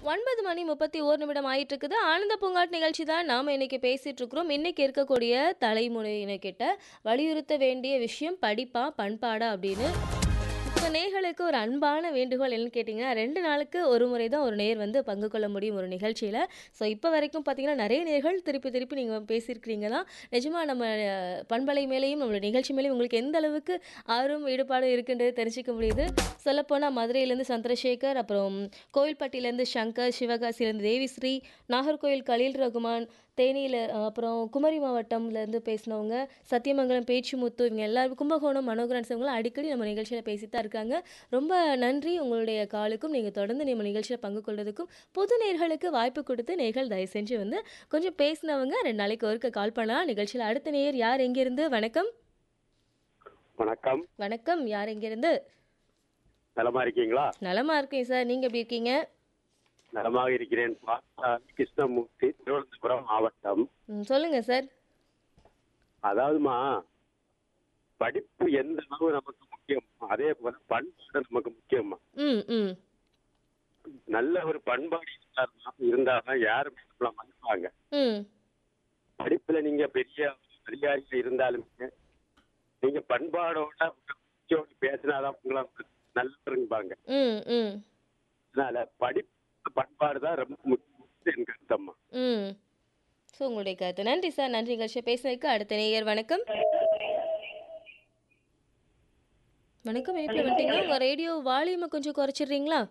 ஒன்பது மணி முப்பத்தி ஓர் நிமிடம் ஆயிட்டு இருக்குது ஆனந்த பூங்காட் நிகழ்ச்சி தான் நாம் இன்னைக்கு பேசிட்டு இருக்கிறோம் இன்னைக்கு இருக்கக்கூடிய தலைமுறையினர்கிட்ட வலியுறுத்த வேண்டிய விஷயம் படிப்பா பண்பாடா அப்படின்னு இப்போ நேர்களுக்கு ஒரு அன்பான வேண்டுகோள் என்னன்னு கேட்டிங்கன்னா ரெண்டு நாளுக்கு ஒரு முறை தான் ஒரு நேர் வந்து பங்கு கொள்ள முடியும் ஒரு நிகழ்ச்சியில் ஸோ இப்போ வரைக்கும் பார்த்தீங்கன்னா நிறைய நேர்கள் திருப்பி திருப்பி நீங்கள் பேசியிருக்கிறீங்க தான் நிஜமாக நம்ம அஹ், பண்பலை மேலேயும் நம்மளோட நிகழ்ச்சி மேலேயும் உங்களுக்கு எந்த அளவுக்கு ஆர்வம் ஈடுபாடு இருக்குன்றது தெரிஞ்சுக்க முடியுது சொல்லப்போனால் மதுரையிலேருந்து சந்திரசேகர் அப்புறம் கோவில்பட்டியிலேருந்து சங்கர் சிவகாசியிலேருந்து தேவிஸ்ரீ நாகர்கோயில் கலீல் ரகுமான் தேனியில் அப்புறம் குமரி மாவட்டம்லேருந்து பேசினவங்க சத்தியமங்கலம் பேச்சுமுத்து இவங்க எல்லாரும் கும்பகோணம் மனோகரன் இவங்களும் அடிக்கடி நம்ம நிகழ்ச்சியில் பேசிட்டு தான் இருக்காங்க ரொம்ப நன்றி உங்களுடைய காலுக்கும் நீங்கள் தொடர்ந்து நம்ம நிகழ்ச்சியில் பங்கு கொள்வதற்கும் புது நேர்களுக்கு வாய்ப்பு கொடுத்து நேர்கள் தயவு செஞ்சு வந்து கொஞ்சம் பேசினவங்க ரெண்டு நாளைக்கு ஒருக்க கால் பண்ணலாம் நிகழ்ச்சியில் அடுத்த நேயர் யார் எங்கேருந்து வணக்கம் வணக்கம் வணக்கம் யார் எங்கேருந்து நலமா இருக்கீங்களா நலமா இருக்கேன் சார் நீங்கள் எப்படி இருக்கீங்க நலமாக இருக்கிறேன் பார்த்தா கிருஷ்ணமூர்த்தி திருவனந்தபுரம் மாவட்டம் ம், சொல்லுங்க சார் அதாவதுமா படிப்பு எந்த அளவு நமக்கு முக்கியம் அதே போல பண்பாடு நமக்கு முக்கியமா ம் ம் நல்ல ஒரு பண்பாடு இருந்தாதான் இருந்தாதான் யாரும் நம்மள மதிப்பாங்க ம் படிப்புல நீங்க பெரிய அதிகாரிகள் இருந்தாலுமே நீங்க பண்பாடோட உங்களோட பேசினாதான் உங்களை நல்லவருங்பாங்க ம் ம் அதனால படிப்பு பண்பாடு தான் ரொம்ப முக்கியம் என் கருத்தம்மா ம் ஸோ உங்களுடைய கருத்து நன்றி சார் நன்றி நிகழ்ச்சியை பேசுனதுக்கு அடுத்த நேயர் வணக்கம் வணக்கம் இணைப்பில் வந்துட்டீங்க உங்கள் ரேடியோ வால்யூமை கொஞ்சம் குறைச்சிடுறீங்களா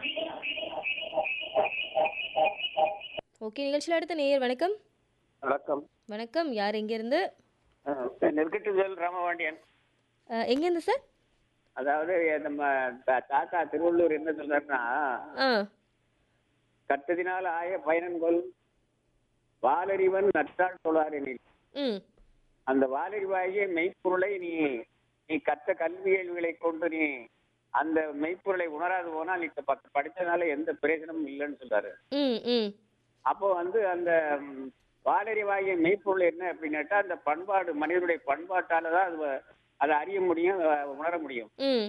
ஓகே நிகழ்ச்சியில் அடுத்த நேயர் வணக்கம் வணக்கம் வணக்கம் யார் எங்கேருந்து நெருக்கட்டுதல் ராமபாண்டியன் அஹ், எங்கேருந்து சார் அதாவது நம்ம தா- தாத்தா திருவள்ளூர் என்ன சொல்றாருன்னா ஆ கட்டதினால் ஆய பயனன்கொள் வாலறிவன் நற்றால் தொழாரெனில் ம் அந்த வாலறிவாகிய மெய்ப்பொருளை நீ நீ கற்ற கல்வியல்களை கொண்டு நீ அந்த மெய்ப்பொருளை உணராது போனால் நீ ப- படிச்சதுனால எந்த பிரயோஜனமும் இல்லைன்னு சொல்றாரு ம் ம் அப்போ வந்து அந்த ம், வாலறிவாகிய மெய்ப்பொருள் என்ன அப்படின்னு கேட்டா அந்த பண்பாடு மனிதனுடைய பண்பாட்டால தான் அது வ- அதை அறிய முடியும் அஹ், உணர முடியும் ம்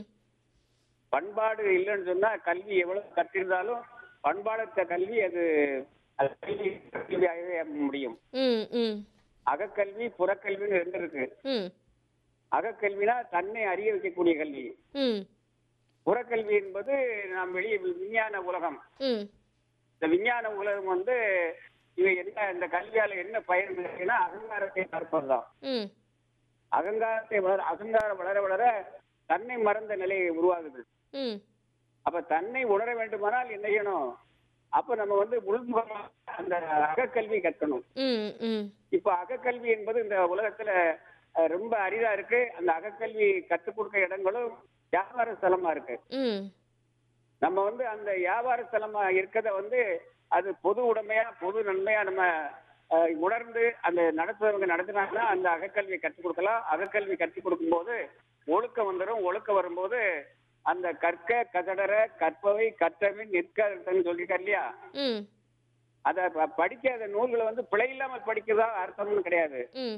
பண்பாடு இல்லைன்னு சொன்னா கல்வி எவ்வளவு கற்றிருந்தாலும் பண்பாடற்ற கல்வி அது அது கல்வி கல்வியாகவே முடியும் ம் ம் அகக்கல்வி புறக்கல்வின்னு ரெண்டு இருக்கு ம் அகக்கல்வினா தன்னை அறிய வைக்கக்கூடிய கல்வி ம் புறக்கல்வி என்பது நாம் வெளியே விஞ்ஞான உலகம் ம் இந்த விஞ்ஞான உலகம் வந்து இது என்ன இந்த கல்வியால என்ன பயன் இருக்குன்னா அகங்காரத்தை பார்ப்பதுதான் ம் அகங்காரத்தை வளர அகங்காரம் வளர வளர தன்னை மறந்த நிலை உருவாகுது ம் அப்ப தன்னை உணர வேண்டுமானால் என்ன செய்யணும் அப்ப நம்ம வந்து முழுமுகமா அந்த அகக்கல்வி கற்கணும் ம் ம் இப்ப அகக்கல்வி என்பது இந்த உலகத்துல அஹ், ரொம்ப அரிதா இருக்கு அந்த அகக்கல்வி கற்றுக் கொடுக்க இடங்களும் வியாபார ஸ்தலமா இருக்கு ம் நம்ம வந்து அந்த வியாபார ஸ்தலமா இருக்கிறத வந்து அது பொது உடைமையா பொது நன்மையா நம்ம அஹ், உணர்ந்து அந்த நடத்துறவங்க நடத்தினாங்கன்னா அந்த அகக்கல்வியை கற்றுக் கொடுக்கலாம் அகக்கல்வி கற்றுக் கொடுக்கும்போது ஒழுக்கம் வந்துடும் ஒழுக்கம் வரும்போது அந்த கற்க கதடர கற்பவை கற்றவின் நிற்கன்னு சொல்லிட்டார் இல்லையா ம் அத ப- படிக்காத நூல்களை வந்து பிழை இல்லாமல் படிக்கிறதா அர்த்தம்னு கிடையாது ம்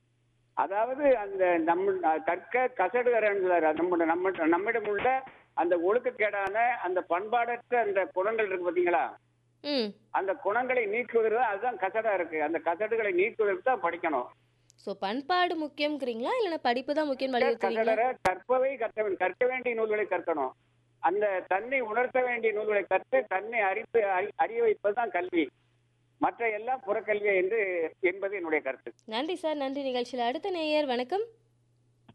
அதாவது அந்த நம்ம கற்க கசடுகிறார் நம்ம நம்ம நம்மிடம் உள்ள அந்த ஒழுக்கக்கேடான அந்த பண்பாடற்ற அந்த குணங்கள் இருக்கு பாத்தீங்களா ம் அந்த குணங்களை நீக்குவது தான் அதுதான் கசடா இருக்கு அந்த கசடுகளை நீக்குவதற்கு தான் படிக்கணும் ஸோ பண்பாடு முக்கியம்ங்கிறீங்களா இல்லைன்னா படிப்பு தான் முக்கியம் வலியுறுத்துறீங்களா கசடர கற்பவை கற்க கற்க வேண்டிய நூல்களை கற்கணும் அந்த தன்னை உணர்த்த வேண்டிய நூல்களை கற்று தன்னை அறிந்து அறி- அறிய வைப்பதுதான் கல்வி மற்ற எல்லாம் புறக்கல்வி என்று என்பது என்னுடைய கருத்து நன்றி சார் நன்றி நிகழ்ச்சியில் அடுத்த நேயர் வணக்கம்